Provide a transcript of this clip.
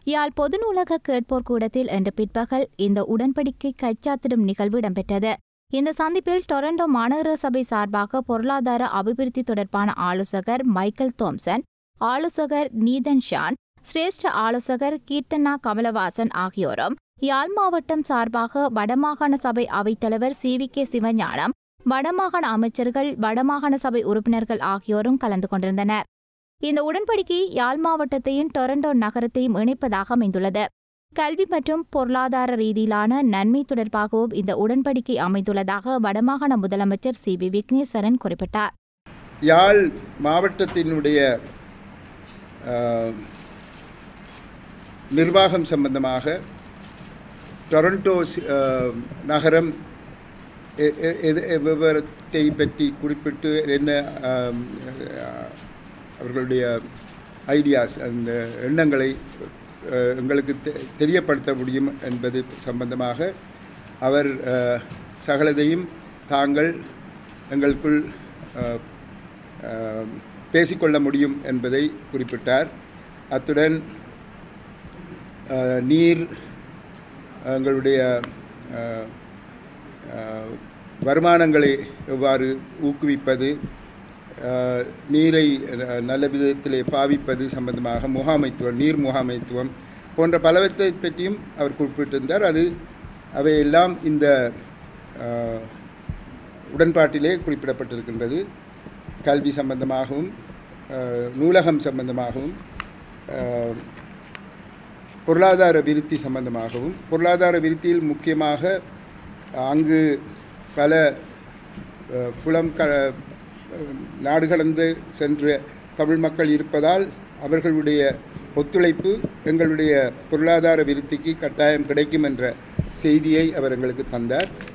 யாழ் பொது நூலக கேட்போர் கூடத்தில் இன்று பிற்பகல் இந்த உடன்படிக்கை கைச்சாத்திடும் நிகழ்வு இடம்பெற்றது இந்த சந்திப்பில் டொரண்டோ மாநகர சபை சார்பாக பொருளாதார அபிவிருத்தி தொடர்பான ஆலோசகர் மைக்கேல் தோம்சன் ஆலோசகர் நீதன் ஷான் சிரேஷ்ட ஆலோசகர் கீர்த்தனா கமலவாசன் ஆகியோரும் யாழ் மாவட்டம் சார்பாக வடமாகாண சபை அவைத்தலைவர் சி வி கே சிவஞானம் வடமாகாண அமைச்சர்கள் வடமாகாண சபை உறுப்பினர்கள் ஆகியோரும் கலந்து கொண்டிருந்தனர் இந்த உடன்படிக்கை யாழ் மாவட்டத்தையும் டொரண்டோ நகரத்தையும் இணைப்பதாக அமைந்துள்ளது கல்வி மற்றும் பொருளாதார ரீதியிலான நன்மை தொடர்பாகவும் இந்த உடன்படிக்கை அமைந்துள்ளதாக வடமாகாண முதலமைச்சர் சி வி விக்னேஸ்வரன் குறிப்பிட்டார் யாழ் மாவட்டத்தினுடைய அஹ், நிர்வாகம் சம்பந்தமாக டொரண்டோ சி- அஹ், நகரம் எ- எ- எது- விவரத்தை பற்றி குறிப்பிட்டு என்ன அஹ், அஹ், அவர்களுடைய ஐடியாஸ் அந்த எண்ணங்களை அஹ், எங்களுக்கு தெ- தெரியப்படுத்த முடியும் என்பது சம்பந்தமாக அவர் அஹ், சகலதையும் தாங்கள் எங்களுக்குள் அஹ், அஹ், பேசிக்கொள்ள முடியும் என்பதை குறிப்பிட்டார் அத்துடன் அஹ், நீர் எங்களுடைய அஹ், அஹ், வருமானங்களை எவ்வாறு ஊக்குவிப்பது அஹ், நீரை அஹ், நல்ல விதத்திலே பாவிப்பது சம்பந்தமாக முகாமைத்துவம் நீர் முகாமைத்துவம் போன்ற பலவற்றை பற்றியும் அவர் குறிப்பிட்டிருந்தார் அது அவையெல்லாம் இந்த அஹ், உடன்பாட்டிலே குறிப்பிடப்பட்டிருக்கின்றது கல்வி சம்பந்தமாகவும் அஹ், நூலகம் சம்பந்தமாகவும் அஹ், பொருளாதார விருத்தி சம்பந்தமாகவும் பொருளாதார விருத்தியில் முக்கியமாக அங்கு பல அஹ், புலம் க அஹ், நாடு கடந்து சென்ற தமிழ் மக்கள் இருப்பதால் அவர்களுடைய ஒத்துழைப்பு எங்களுடைய பொருளாதார விருத்திக்கு கட்டாயம் கிடைக்கும் என்ற செய்தியை அவர் எங்களுக்கு தந்தார்